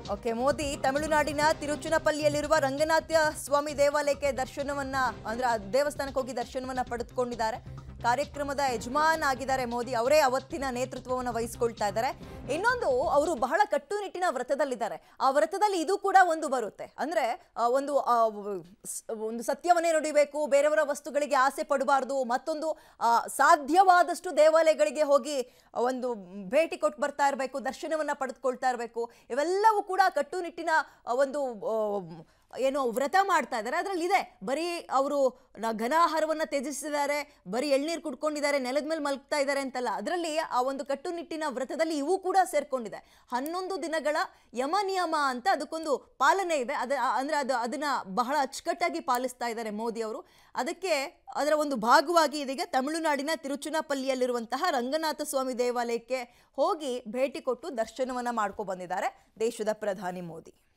okay Modi ತಮಿಳುನಾಡಿನ ತಿರುಚುನಪಲ್ಲಿಯಲ್ಲಿರುವ ರಂಗನಾಥ ಸ್ವಾಮಿ ದೇವಾಲಯಕ್ಕೆ ದರ್ಶನವನ್ನ ಅಂದ್ರೆ ಆ ದೇವಸ್ಥಾನಕ್ಕೆ ಹೋಗಿ ದರ್ಶನವನ್ನ ಪಡೆದುಕೊಂಡಿದ್ದಾರೆ ಕಾರ್ಯಕ್ರಮದ ಯಜಮಾನ್ ಆಗಿದ್ದಾರೆ ಮೋದಿ ಅವರೇ ಅವತ್ತಿನ ನೇತೃತ್ವವನ್ನು ವಹಿಸ್ಕೊಳ್ತಾ ಇದ್ದಾರೆ ಇನ್ನೊಂದು ಅವರು ಬಹಳ ಕಟ್ಟುನಿಟ್ಟಿನ ವ್ರತದಲ್ಲಿದ್ದಾರೆ ಆ ವ್ರತದಲ್ಲಿ ಇದು ಕೂಡ ಒಂದು ಬರುತ್ತೆ ಅಂದ್ರೆ ಆ, ಒಂದು ಆ, ಸ್- ಒಂದು ಸತ್ಯವನ್ನೇ ನುಡಿಬೇಕು ಬೇರೆಯವರ ವಸ್ತುಗಳಿಗೆ ಆಸೆ ಪಡಬಾರ್ದು ಮತ್ತೊಂದು ಆ, ಸಾಧ್ಯವಾದಷ್ಟು ದೇವಾಲಯಗಳಿಗೆ ಹೋಗಿ ಒಂದು ಭೇಟಿ ಕೊಟ್ಟು ಬರ್ತಾ ಇರಬೇಕು ದರ್ಶನವನ್ನ ಪಡೆದುಕೊಳ್ತಾ ಇರಬೇಕು ಇವೆಲ್ಲವೂ ಕೂಡ ಕಟ್ಟುನಿಟ್ಟಿನ ಆ, ಒಂದು ಆ, ಏನು ವ್ರತ ಮಾಡ್ತಾ ಇದ್ದಾರೆ ಅದರಲ್ಲಿ ಇದೆ ಬರೀ ಅವರು ಘನಾಹಾರವನ್ನ ತ್ಯಜಿಸಿದ್ದಾರೆ ಬರೀ ಎಳ್ನೀರು ಕುಡ್ಕೊಂಡಿದ್ದಾರೆ ನೆಲದ ಮೇಲೆ ಮಲ್ಗ್ತಾ ಇದ್ದಾರೆ ಅಂತಲ್ಲ ಅದರಲ್ಲಿ ಆ ಒಂದು ಕಟ್ಟುನಿಟ್ಟಿನ ವ್ರತದಲ್ಲಿ ಇವು ಕೂಡ ಸೇರ್ಕೊಂಡಿದೆ ಹನ್ನೊಂದು ದಿನಗಳ ಯಮ ನಿಯಮ ಅಂತ ಅದಕ್ಕೊಂದು ಪಾಲನೆ ಇದೆ ಅದ ಅಂದ್ರೆ ಅದು ಅದನ್ನ ಬಹಳ ಅಚ್ಚುಕಟ್ಟಾಗಿ ಪಾಲಿಸ್ತಾ ಇದ್ದಾರೆ ಮೋದಿ ಅವರು ಅದಕ್ಕೆ ಅದರ ಒಂದು ಭಾಗವಾಗಿ ಇದೀಗ ತಮಿಳುನಾಡಿನ ತಿರುಚುನಪಲ್ಲಿಯಲ್ಲಿರುವಂತಹ ರಂಗನಾಥ ಸ್ವಾಮಿ ದೇವಾಲಯಕ್ಕೆ ಹೋಗಿ ಭೇಟಿ ಕೊಟ್ಟು ದರ್ಶನವನ್ನ ಮಾಡ್ಕೊ ಬಂದಿದ್ದಾರೆ ದೇಶದ ಪ್ರಧಾನಿ ಮೋದಿ